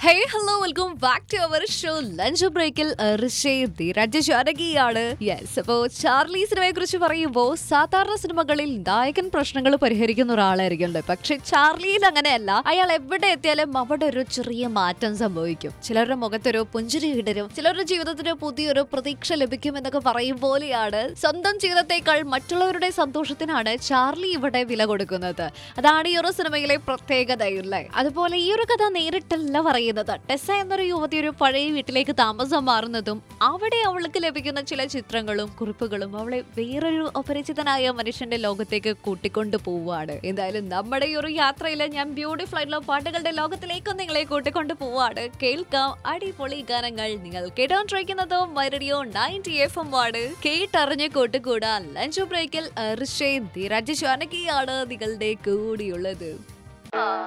hey hello welcome back to our show lunch ബ്രേക്കിൽ രാജ്യശാനകിയാണ് yes അപ്പോ ചാർലി സിനിമയെ കുറിച്ച് പറയുമ്പോൾ സാധാരണ സിനിമകളിൽ നായകൻ പ്രശ്നങ്ങൾ പരിഹരിക്കുന്ന ഒരാളായിരിക്കുമല്ലോ പക്ഷെ ചാർലിയിൽ അങ്ങനെയല്ല അയാൾ എവിടെ എത്തിയാലും അവിടെ ഒരു ചെറിയ മാറ്റം സംഭവിക്കും ചിലരുടെ മുഖത്തൊരു പുഞ്ചിരി വിടരും ചിലരുടെ ജീവിതത്തിന് പുതിയൊരു പ്രതീക്ഷ ലഭിക്കും എന്നൊക്കെ പറയും പോലെയാണ് സ്വന്തം ജീവിതത്തെക്കാൾ മറ്റുള്ളവരുടെ സന്തോഷത്തിനാണ് ചാർലി ഇവിടെ വില കൊടുക്കുന്നത് അതാണ് ഈ ഒരു സിനിമയിലെ പ്രത്യേകതയുള്ളത് അതുപോലെ ഈ ഒരു കഥ നേരിട്ടല്ല പറയുന്നത് ടെസ എന്നൊരു യുവതി ഒരു പഴയ വീട്ടിലേക്ക് താമസം മാറുന്നതും അവിടെ അവൾക്ക് ലഭിക്കുന്ന ചില ചിത്രങ്ങളും കുറിപ്പുകളും അവളെ വേറൊരു അപരിചിതനായ മനുഷ്യന്റെ ലോകത്തേക്ക് കൂട്ടിക്കൊണ്ടു പോവുകയാണ് എന്തായാലും നമ്മുടെ ഈ ഒരു യാത്രയിൽ ഞാൻ ബ്യൂട്ടിഫുൾ ആയിട്ടുള്ള പാട്ടുകളുടെ ലോകത്തിലേക്ക് നിങ്ങളെ കൂട്ടിക്കൊണ്ടു പോവാണ് കേൾക്കാം അടിപൊളി ഗാനങ്ങൾ നിങ്ങൾ കേട്ടോണ്ടിരിക്കുന്നതോ മൈറഡിയോ നയൻറ്റി എഫ് എം ആണ് കേട്ടറിഞ്ഞ് കൂട്ടുകൂടാൻ ലഞ്ച് ബ്രേക്കിൽ ഋഷേ ധീരാജ് ജാനകിയാണ് നിങ്ങളുടെ കൂടിയുള്ളത്